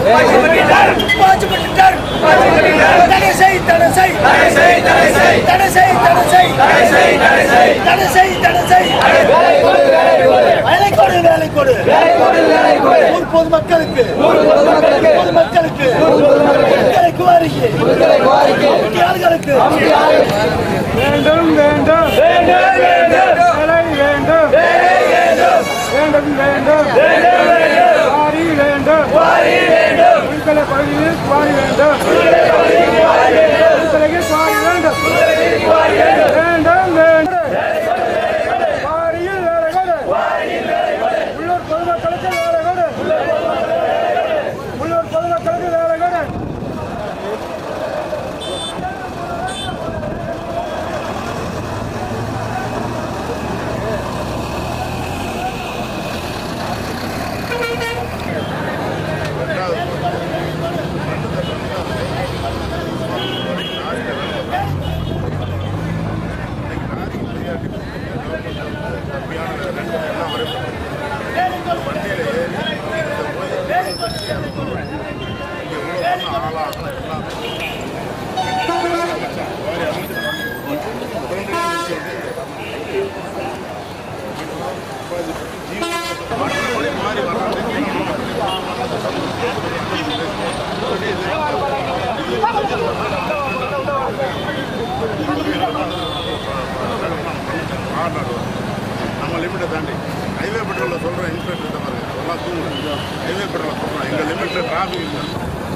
பாஜ்பட்டிட்டார் தடை செய் தடை செய் தடை செய் தடை செய் தடை செய் தடை செய் தடை செய் தடை செய் வேலை கொடு வேலை கொடு ஊர் பொதுமக்களுக்கு பொதுமக்களுக்கு மக்களுக்கு வாரிக்கு ஆளுகளுக்கு வேண்டும் வேண்டும் வேண்டும் வேண்டும் வேலை வேண்டும் வேண்டும் வேண்டும் வாரி வேண்டும் உள்கலை பகுதியில் வாரி வேண்டும் உள்கலைக்கு வாரி வேண்டும் வேண்டும் வேண்டும் வாரியில் வேலை கொடு உள்ளூர் பொதுமக்களுக்கு வேலை கொடு உள்ளூர் பொதுமக்களுக்கு வேலை கொடு நம்ம லிமிட்டை தாண்டி ஹைவே பெட்ரோலில் சொல்கிறேன் இன்ஸ்பெக்டர் பாருங்க எல்லாம் தூங்குங்க ஹைவே பெட்ரோலில் சொல்கிறோம் எங்கள் லிமிட்டில் டிராஃபிக் இல்லை